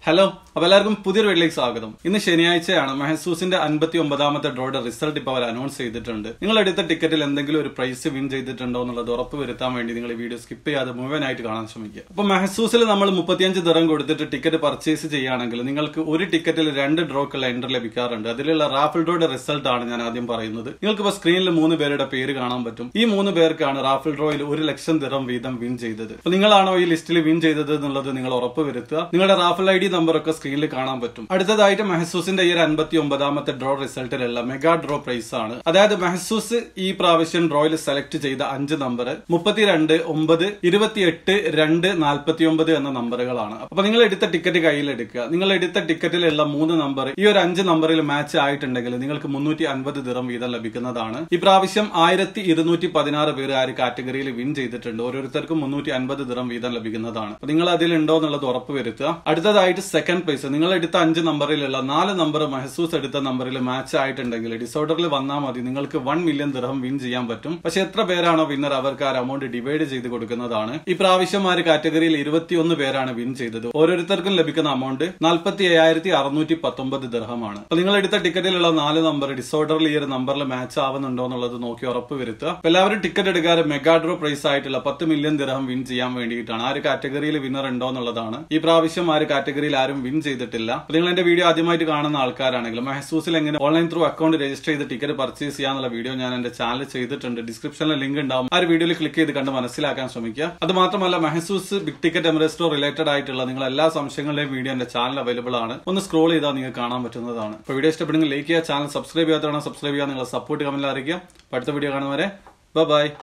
hello അപ്പൊ എല്ലാവർക്കും പുതിയൊരു വീട്ടിലേക്ക് സ്വാഗതം ഇന്ന് ശനിയാഴ്ചയാണ് മെഹസൂസിന്റെ അൻപത്തി ഒമ്പതാമത്തെ ഡ്രോയുടെ റിസൾട്ട് ഇപ്പോൾ അവർ അനൗൺസ് ചെയ്തിട്ടുണ്ട് നിങ്ങൾ എടുത്ത ടിക്കറ്റിൽ എന്തെങ്കിലും ഒരു പ്രൈസ് വിൻ ചെയ്തിട്ടുണ്ടോ എന്നുള്ളത് ഉറപ്പ് വരുത്താൻ വേണ്ടി നിങ്ങൾ ഈ വീഡിയോ സ്കിപ്പ് ചെയ്യാതെ മുഴുവനായിട്ട് കാണാൻ ശ്രമിക്കുക അപ്പൊ മെഹസൂസിൽ നമ്മൾ മുപ്പത്തിയഞ്ച് ദിറം കൊടുത്തിട്ട് ടിക്കറ്റ് പർച്ചേസ് ചെയ്യുകയാണെങ്കിൽ നിങ്ങൾക്ക് ഒരു ടിക്കറ്റിൽ രണ്ട് ഡ്രോക്കുള്ള എൻട്രി ലഭിക്കാറുണ്ട് അതിലുള്ള റാഫിൾ ഡ്രോയുടെ റിസൾട്ട് ആണ് ഞാൻ ആദ്യം പറയുന്നത് നിങ്ങൾക്ക് ഇപ്പോൾ സ്ക്രീനിൽ മൂന്ന് പേരുടെ പേര് കാണാൻ പറ്റും ഈ മൂന്ന് പേർക്കാണ് റാഫിൾ ഡ്രോയിൽ ഒരു ലക്ഷം ദിറം വീതം വിൻ ചെയ്തത് അപ്പൊ നിങ്ങളാണോ ഈ ലിസ്റ്റിൽ വിൻ ചെയ്തത് എന്നുള്ളത് നിങ്ങൾ ഉറപ്പ് വരുത്തുക നിങ്ങളുടെ റാഫിൾ ഐ ഡി നമ്പർ ഒക്കെ സ്ക്രീനിൽ കാണാൻ പറ്റും അടുത്തതായിട്ട് മെഹസൂസിന്റെ ഈ ഒരു അൻപത്തി ഒമ്പതാമത്തെ ഡ്രോ റിസൾട്ടിലുള്ള മെഗാ ഡ്രോ പ്രൈസ് ആണ് അതായത് മെഹസൂസ് ഈ പ്രാവശ്യം ഡ്രോയിൽ സെലക്ട് ചെയ്ത അഞ്ച് നമ്പർ മുപ്പത്തിരണ്ട് ഒമ്പത് ഇരുപത്തിയെട്ട് രണ്ട് നാൽപ്പത്തി ഒമ്പത് എന്ന നമ്പറുകളാണ് അപ്പൊ നിങ്ങൾ എടുത്ത ടിക്കറ്റ് കയ്യിലെടുക്കുക നിങ്ങൾ എടുത്ത ടിക്കറ്റിലുള്ള മൂന്ന് നമ്പർ ഈ ഒരു അഞ്ച് നമ്പറിൽ മാച്ച് ആയിട്ടുണ്ടെങ്കിൽ നിങ്ങൾക്ക് മുന്നൂറ്റി അൻപത് ദിറം വീതം ലഭിക്കുന്നതാണ് ഈ പ്രാവശ്യം ആയിരത്തി ഇരുന്നൂറ്റി പതിനാറ് പേര് ആ ഒരു കാറ്റഗറിയിൽ വിൻ ചെയ്തിട്ടുണ്ട് ഓരോരുത്തർക്കും മുന്നൂറ്റി അൻപത് ദിറം വീതം ലഭിക്കുന്നതാണ് അപ്പൊ നിങ്ങൾ അതിലുണ്ടോ എന്നുള്ളത് ഉറപ്പ് വരുത്തുക അടുത്തതായിട്ട് സെക്കൻഡ് പ്ലേസ് നിങ്ങൾ എടുത്ത അഞ്ച് നമ്പറിലുള്ള നാല് നമ്പർ മെഹസൂസ് എടുത്ത നമ്പറിൽ മാച്ച് ആയിട്ടുണ്ടെങ്കിൽ ഡിസോർഡറിൽ വന്നാൽ മതി നിങ്ങൾക്ക് വൺ മില്യൺ ദിർഹം വിൻ ചെയ്യാൻ പറ്റും പക്ഷെ എത്ര പേരാണോ വിന്നർ അവർക്ക് ആ എമൗണ്ട് ഡിവൈഡ് ചെയ്ത് കൊടുക്കുന്നതാണ് ഈ പ്രാവശ്യം ആ ഒരു കാറ്റഗറിയിൽ ഇരുപത്തിയൊന്ന് പേരാണ് വിൻ ചെയ്തത് ഓരോരുത്തർക്കും ലഭിക്കുന്ന എമൗണ്ട് നാൽപ്പത്തി അയ്യായിരത്തി അറുന്നൂറ്റി പത്തൊമ്പത് ദിർഹമാണ് അപ്പൊ നിങ്ങൾ എടുത്ത ടിക്കറ്റിലുള്ള നാല് നമ്പർ ഡിസോർഡറിൽ ഈ ഒരു നമ്പറിൽ മാച്ച് ആവുന്നുണ്ടോ എന്നുള്ളത് നോക്കി ഉറപ്പ് വരുത്തുക അപ്പൊ എല്ലാവരും ടിക്കറ്റ് എടുക്കാറ് മെഗാഡ്രോ പ്രൈസ് ആയിട്ടുള്ള പത്ത് മില്യൺ ദിർഹം വിൻ ചെയ്യാൻ വേണ്ടിയിട്ടാണ് ആ ഒരു കാറ്റഗറിയിൽ വിന്നർ ഉണ്ടോ എന്നുള്ളതാണ് ഈ പ്രാവശ്യം ആ ഒരു കാറ്റഗറിയിൽ ആരും വിൻ ചെയ്തിട്ടില്ല അപ്പൊ നിങ്ങൾ എന്റെ വീഡിയോ ആദ്യമായിട്ട് കാണുന്ന ആൾക്കാരാണെങ്കിൽ മെഹസൂസിൽ എങ്ങനെ ഓൺലൈൻ ത്രൂ അക്കൗണ്ട് രജിസ്റ്റർ ചെയ്ത് ടിക്കറ്റ് പർച്ചേസ് ചെയ്യാന്നുള്ള വീഡിയോ ഞാൻ എന്റെ ചാനൽ ചെയ്തിട്ടുണ്ട് ഡിസ്ക്രിപ്ഷനിൽ ലിങ്ക് ഉണ്ടാവും ആ ഒരു വീഡിയോയിൽ ക്ലിക്ക് ചെയ്ത് കണ്ട് മനസ്സിലാക്കാൻ ശ്രമിക്കുക അത് മാത്രമല്ല മെഹസൂസ് ബിഗ് ടിക്കറ്റ് എമറേസ്റ്റോ റിലേറ്റഡ് ആയിട്ടുള്ള നിങ്ങൾ എല്ലാ സംശയങ്ങളുടെയും വീഡിയോ എന്റെ ചാനൽ അവൈലബിൾ ആണ് ഒന്ന് സ്ക്രോൾ ചെയ്താൽ നിങ്ങൾക്ക് കാണാൻ പറ്റുന്നതാണ് അപ്പൊ വീഡിയോ ഇഷ്ടപ്പെടുമെങ്കിൽ ലൈക്ക് ചെയ്യുക ചാനൽ സബ്സ്ക്രൈബ് ചെയ്യാത്തതാണ് സബ്സ്ക്രൈബ് ചെയ്യുക നിങ്ങളുടെ സപ്പോർട്ട് കമന്റിൽ അറിയിക്കുക അപ്പൊ അടുത്ത വീഡിയോ കാണുന്നവരെ ബൈ